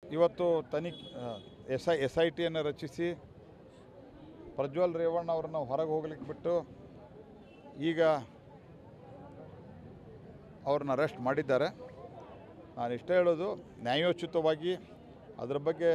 ಇವತ್ತು ತನಿಖೆ S I S I ಟಿಯನ್ನು ರಚಿಸಿ ಪ್ರಜ್ವಲ್ ರೇವಣ್ಣ ಅವ್ರನ್ನ ಹೊರಗೆ ಹೋಗ್ಲಿಕ್ಕೆ ಬಿಟ್ಟು ಈಗ ಅವ್ರನ್ನ ಅರೆಸ್ಟ್ ಮಾಡಿದ್ದಾರೆ ನಾನು ಇಷ್ಟೇ ಹೇಳೋದು ನ್ಯಾಯೋಚಿತವಾಗಿ ಅದರ ಬಗ್ಗೆ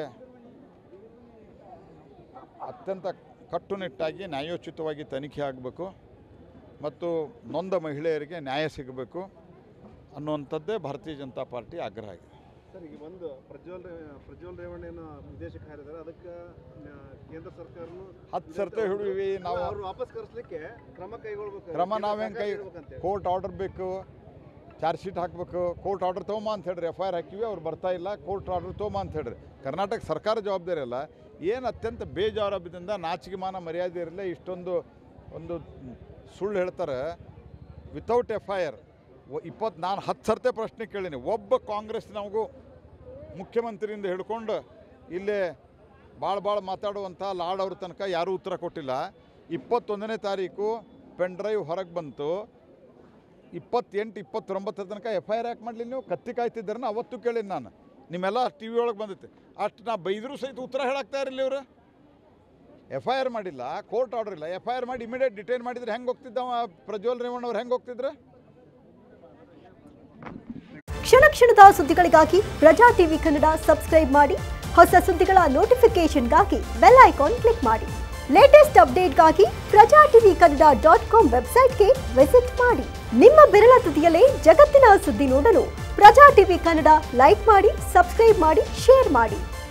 ಅತ್ಯಂತ ಕಟ್ಟುನಿಟ್ಟಾಗಿ ನ್ಯಾಯೋಚಿತವಾಗಿ ತನಿಖೆ ಆಗಬೇಕು ಮತ್ತು ನೊಂದ ಮಹಿಳೆಯರಿಗೆ ನ್ಯಾಯ ಸಿಗಬೇಕು ಅನ್ನುವಂಥದ್ದೇ ಭಾರತೀಯ ಜನತಾ ಪಾರ್ಟಿ ಆಗ್ರಹ ಆಗಿದೆ ಸರ್ ಈಗ ಒಂದು ಪ್ರಜ್ವಲ್ ರೇ- ಪ್ರಜ್ವಲ್ ರೇವಣ್ಣ ಏನೋ ವಿದೇಶಕ್ಕೆ ಹಾರಿದ್ದಾರೆ ಅದಕ್ಕೆ ನ- ಕೇಂದ್ರ ಸರ್ಕಾರನು ಹತ್ತು ಸರ್ತೆ ಹಿಡಿವಿ ನಾವು ಅವ್ರು ವಾಪಸ್ ಕರೆಸ್ಲಿಕ್ಕೆ ಕ್ರಮ ಕೈಗೊಳ್ಬೇಕು ಕ್ರಮ ಕೇಂದ್ರ ನಾವೇನು ಕೈ ಸರ್ಕಾರ ಇರ್ಬೇಕಂತೆ. ಕೋರ್ಟ್ ಆರ್ಡರ್ ಬೇಕು ಚಾರ್ಜ್ ಶೀಟ್ ಹಾಕಬೇಕು ಕೋರ್ಟ್ ಆರ್ಡರ್ ತೊಗೊಂಬ ಅಂತ ಹೇಳ್ರಿ ಎಫ್ ಐ ಆರ್ ಹಾಕಿವಿ ಅವ್ರು ಬರ್ತಾ ಇಲ್ಲ ಕೋರ್ಟ್ ಆರ್ಡರ್ ತೊಗೊಂಬ ಅಂತ ಹೇಳ್ರಿ ಕರ್ನಾಟಕ ಸರ್ಕಾರ ಜವಾಬ್ದಾರಿ ಅಲ್ಲ ಏನು ಅತ್ಯಂತ ಬೇಜವಾಬ್ದಾರಿಯಿಂದ ನಾಚಿಕೆ ಮಾನ ಮರ್ಯಾದೆ ಇರಲಿ ಇಷ್ಟೊಂದು ಒಂದು ಸುಳ್ಳು ಹೇಳ್ತಾರೆ ವಿತೌಟ್ ಎಫ್ ಐ ಆರ್ ಇಪ್ಪತ್ತು ನಾನು ಹತ್ತು ಸರ್ತೆ ಪ್ರಶ್ನೆ ಕೇಳೀನಿ ಒಬ್ಬ ಕಾಂಗ್ರೆಸ್ನವಗೂ ಮುಖ್ಯಮಂತ್ರಿಯಿಂದ ಹಿಡ್ಕೊಂಡು ಇಲ್ಲೇ ಭಾಳ ಭಾಳ ಮಾತಾಡುವಂಥ ಲಾಡ್ ಅವ್ರ ತನಕ ಯಾರೂ ಉತ್ತರ ಕೊಟ್ಟಿಲ್ಲ ಇಪ್ಪತ್ತೊಂದನೇ ತಾರೀಕು ಪೆನ್ ಡ್ರೈವ್ ಹೊರಗೆ ಬಂತು ಇಪ್ಪತ್ತೆಂಟು ಇಪ್ಪತ್ತೊಂಬತ್ತರ ತನಕ ಎಫ್ ಐ ಆರ್ ಯಾಕೆ ಮಾಡಲಿ ನೀವು ಕತ್ತಿ ಕಾಯ್ತಿದ್ದಾರನ್ನ ಅವತ್ತು ಕೇಳೀನಿ ನಾನು ನಿಮ್ಮೆಲ್ಲ ಟಿ ವಿ ಒಳಗೆ ಬಂದೈತೆ ಅಷ್ಟು ನಾ ಬೈದರೂ ಸಹಿತ ಉತ್ತರ ಹೇಳಾಕ್ತಾ ಇರಲಿಲ್ಲ ಇವರು ಎಫ್ ಐ ಆರ್ ಮಾಡಿಲ್ಲ ಕೋರ್ಟ್ ಆರ್ಡರ್ ಇಲ್ಲ ಎಫ್ ಐ ಆರ್ ಮಾಡಿ ಇಮಿಡಿಯೇಟ್ ಡಿಟೈನ್ ಮಾಡಿದ್ರೆ ಹೆಂಗೆ ಹೋಗ್ತಿದ್ದವ ಪ್ರಜ್ವಲ್ ರೇವಣ್ಣ ಅವ್ರು ಹೆಂಗೆ ಹೋಗ್ತಿದ್ರು ಕ್ಷಣ ಕ್ಷಣದ ಸುದ್ದಿಗಳಿಗಾಗಿ ಪ್ರಜಾ ಟಿವಿ ಕನ್ನಡ ಸಬ್ಸ್ಕ್ರೈಬ್ ಮಾಡಿ ಹೊಸ ಸುದ್ದಿಗಳ ನೋಟಿಫಿಕೇಶನ್ಗಾಗಿ ಬೆಲ್ ಐಕಾನ್ ಕ್ಲಿಕ್ ಮಾಡಿ ಲೇಟೆಸ್ಟ್ ಅಪ್ಡೇಟ್ಗಾಗಿ Praja TV Kannada dot com ವೆಬ್ಸೈಟ್ಗೆ ವಿಸಿಟ್ ಮಾಡಿ ನಿಮ್ಮ ಬೆರಳ ತುದಿಯಲ್ಲೇ ಜಗತ್ತಿನ ಸುದ್ದಿ ನೋಡಲು ಪ್ರಜಾ ಟಿವಿ ಕನ್ನಡ ಲೈಕ್ ಮಾಡಿ ಸಬ್ಸ್ಕ್ರೈಬ್ ಮಾಡಿ ಶೇರ್ ಮಾಡಿ